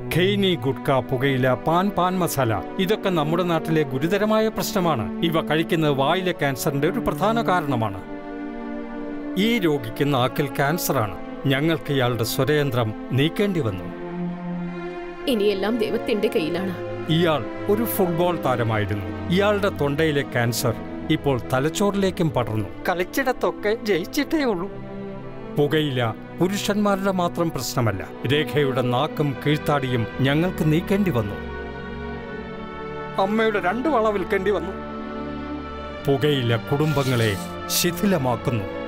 ഖെയ്നി ഗുഡ്ക പുകയില pan pan masala ഇതൊക്കെ നമ്മുടെ നാട്ടിലെ ഗുരുതരമായ പ്രശ്നമാണ് ഇവ കഴിക്കുന്നത് വായിലെ ക്യാൻസറിന്റെ ഒരു പ്രധാന കാരണമാണ് ഈ രോഗിക്ക് നാക്കിൽ ക്യാൻസറാണ് ഞങ്ങൾക്ക് ഇയാളുടെ സ്വരയന്ത്രം നീക്കേണ്ടി വന്നു ഇനിയെല്ലാം ദൈവത്തിന്റെ കയ്യിലാണ് ഇയാൾ ഒരു ഫുട്ബോൾ താരമായിരുന്നു ഇയാളുടെ തൊണ്ടയിലെ ക്യാൻസർ ഇപ്പോൾ തലച്ചോറിലേക്കും പടർന്നു കളിച്ചിടത്തൊക്കെ ജയിച്ചിട്ടേ ഉള്ളൂ പുകയില പുരുഷന്മാരുടെ മാത്രം പ്രശ്നമല്ല രേഖയുടെ നാക്കും കീഴ്ത്താടിയും ഞങ്ങൾക്ക് നീക്കേണ്ടി വന്നു അമ്മയുടെ രണ്ട് വള വിൽക്കേണ്ടി വന്നു പുകയില കുടുംബങ്ങളെ ശിഥിലമാക്കുന്നു